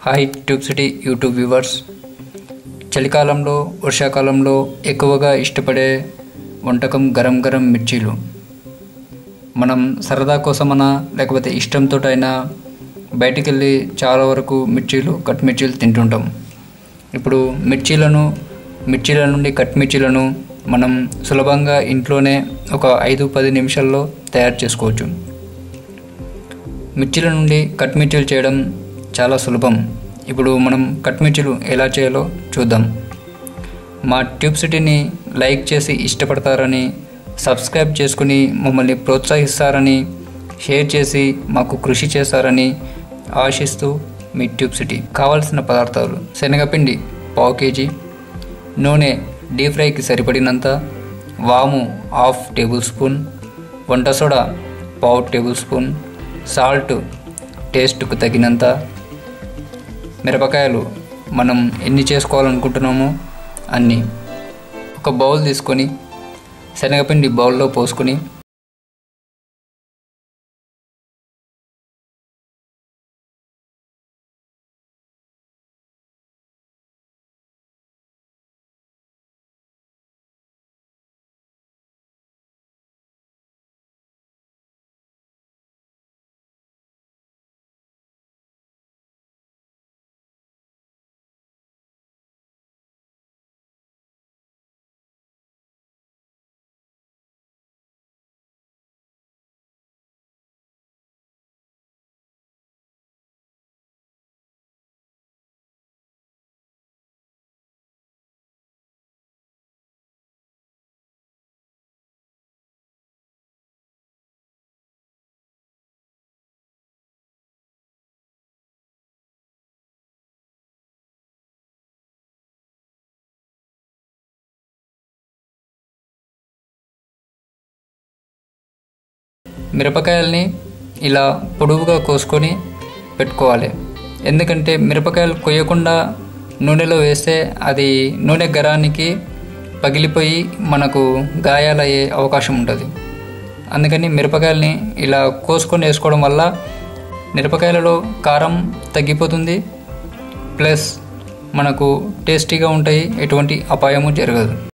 hi tube city YouTube viewers చలికాలంలో వర్షాకాలంలో ఎక్కువగా ఇష్టపడే వంటకం గరం గరం మిర్చీలు మనం సరదా కోసమనా లేకపోతే ఇష్టంతో అయినా బయటికి వెళ్ళి చాలా వరకు మిర్చీలు కట్ మిర్చీలు తింటుంటాం ఇప్పుడు మిర్చీలను మిర్చీల నుండి కట్ మిర్చీలను మనం సులభంగా ఇంట్లోనే ఒక ఐదు పది నిమిషాల్లో తయారు చేసుకోవచ్చు మిర్చీల నుండి కట్ మిర్చీలు చేయడం చాలా సులభం ఇప్పుడు మనం కట్ మిర్చీలు ఎలా చేయాలో చూద్దాం మా ట్యూబ్ సిటీని లైక్ చేసి ఇష్టపడతారని సబ్స్క్రైబ్ చేసుకుని మమ్మల్ని ప్రోత్సహిస్తారని షేర్ చేసి మాకు కృషి చేస్తారని ఆశిస్తూ మీ ట్యూబ్ సిటీ కావాల్సిన పదార్థాలు శనగపిండి పావు కేజీ నూనె డీప్ ఫ్రైకి సరిపడినంత వాము హాఫ్ టేబుల్ స్పూన్ వంట సోడా పావు టేబుల్ స్పూన్ సాల్ట్ టేస్ట్కు తగినంత మిరపకాయలు మనం ఎన్ని చేసుకోవాలనుకుంటున్నామో అన్నీ ఒక బౌల్ తీసుకొని శనగపిండి బౌల్లో పోసుకొని మిరపకాయల్ని ఇలా పొడవుగా కోసుకొని పెట్టుకోవాలి ఎందుకంటే మిరపకాయలు కొయ్యకుండా నూనెలో వేస్తే అది నూనె గరానికి పగిలిపోయి మనకు గాయాలయ్యే అవకాశం ఉంటుంది అందుకని మిరపకాయల్ని ఇలా కోసుకొని వేసుకోవడం వల్ల మిరపకాయలలో కారం తగ్గిపోతుంది ప్లస్ మనకు టేస్టీగా ఉంటాయి ఎటువంటి అపాయము జరగదు